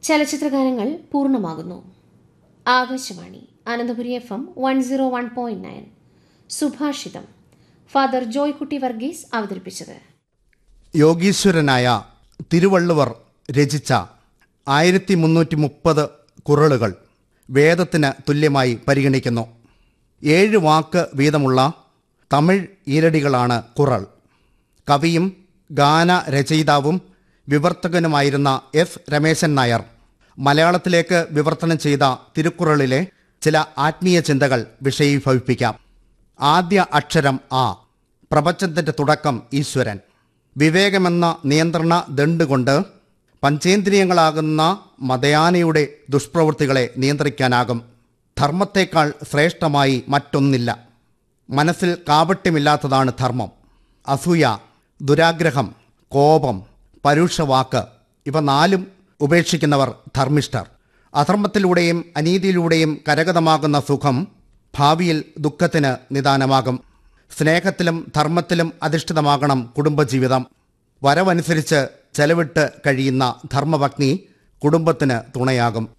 ചലച്ചിത്രഗാനങ്ങൾ പൂർണ്ണമാകുന്നു Akashvani Ananthapuri F M one zero one point nine സുഭാഷിതം ഫാദർ ജോയ്കുട്ടി വർഗീസ് അവതരിപ്പിച്ചത് യോഗീശ്വരനായ തിരുവള്ളുവർ രചിച്ച ആയിരത്തി മുന്നൂറ്റി മുപ്പത് കുറളുകൾ വേദത്തിന് തുല്യമായി പരിഗണിക്കുന്നു ഏഴ് വാക്ക് വീതമുള്ള തമിഴ് ഈരടികളാണ് കുറൾ കവിയും ഗാന രചയിതാവും വിവർത്തകനുമായിരുന്ന എസ് രമേശൻ നായർ മലയാളത്തിലേക്ക് വിവർത്തനം ചെയ്ത തിരുക്കുറളിലെ ചില ആത്മീയ ചിന്തകൾ വിഷയീഭവിപ്പിക്കാം ആദ്യ അക്ഷരം ആ പ്രപഞ്ചത്തിന്റെ തുടക്കം ഈശ്വരൻ വിവേകമെന്ന നിയന്ത്രണ ദണ്ട് കൊണ്ട് പഞ്ചേന്ദ്രിയങ്ങളാകുന്ന മതയാനയുടെ ദുഷ്പ്രവൃത്തികളെ നിയന്ത്രിക്കാനാകും ധർമ്മത്തേക്കാൾ ശ്രേഷ്ഠമായി മറ്റൊന്നില്ല മനസ്സിൽ കാപട്യമില്ലാത്തതാണ് ധർമ്മം അസൂയ ദുരാഗ്രഹം കോപം പരുഷവാക്ക് ഇവ നാലും ഉപേക്ഷിക്കുന്നവർ ധർമ്മിഷ്ഠർ അധർമ്മത്തിലൂടെയും അനീതിയിലൂടെയും കരഗതമാകുന്ന സുഖം ഭാവിയിൽ ദുഃഖത്തിന് നിദാനമാകും സ്നേഹത്തിലും ധർമ്മത്തിലും അധിഷ്ഠിതമാകണം കുടുംബജീവിതം വരവനുസരിച്ച് ചെലവിട്ട് കഴിയുന്ന ധർമ്മപത്നി കുടുംബത്തിന് തുണയാകും